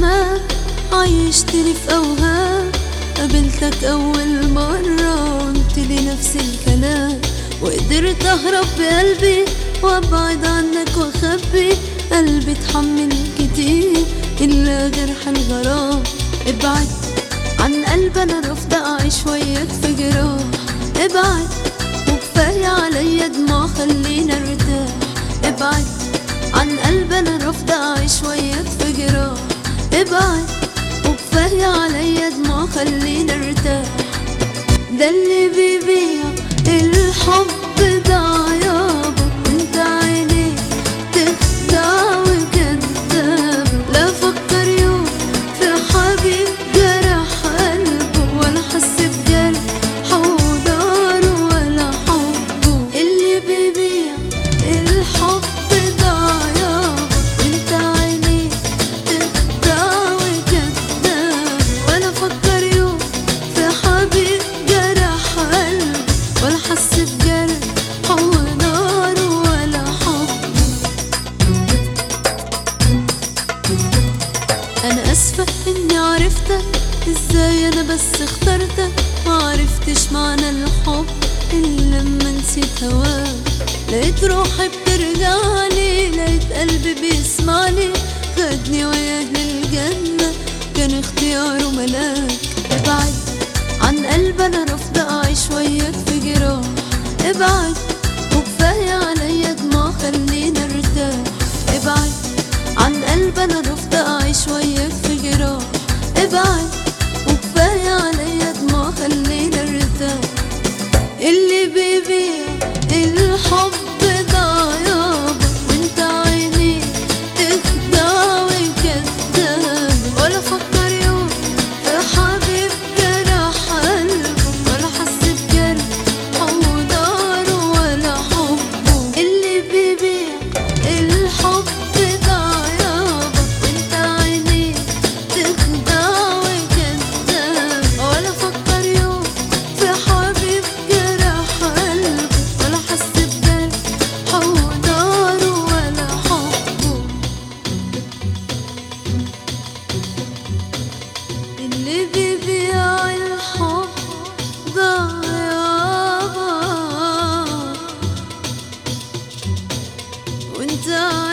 زمان عايشتني في أوهام قابلتك أول مرة قلت لي نفس الكلام وقدرت أهرب بقلبي وأبعد عنك وأخبي قلبي اتحمل كتير إلا جرح الغرام ابعد عن قلبي أنا رافضة أعيش وياك في جراح ابعد وكفاية عليا دموع خلينا ارتاح ابعد عن قلبي أنا رافضة أعيش وياك في جراح ابعد وكفاية عليا دموع خلينا ارتاح ده اللي بيبيع الحب ضاع يابا انت عينيك تخدع وكذاب لا فكر يوم في حبيب جرح قلبه ولا حس بجرح حوضاره ولا حبه اللي بيبيع الحب ضاع يابا انت عينيك تخدع وكذاب ولا فكر يوم في حبيب جرح قلبه ولا حس بجرح حوضاره ولا حبه انا اسفة اني عرفتك ازاي انا بس اخترتك ما عرفتش معنى الحب الا لما نسيت هواك لقيت روحي بترجعلي لقيت قلبي بيسمعني خدني وياه للجنة كان اختياره ملاك ابعد عن قلبي انا رافضة اعيش وياك في جراح ابعد وكفاية عليا دموع خلينا ارتاح ابعد عن قلبي انا رافضة اعيش وياك في جراح ابعد وكفاية عليا دموع خلينا ارتاح اللي بيبيع الحب ضاع يابا وانت عينيك تخدع وكذاب ولا فكر يوم في حبيب جرح قلبه ولا حس بجرح حوضاره ولا حبه اللي بيبيع الحب ضاع يابا وانت عينيك تخدع وكذاب ولا فكر يوم في حبيب جرح قلبه ولا حس بجرح حوضاره ولا حبه اللي بيبيع الحب ضاع يابا وانت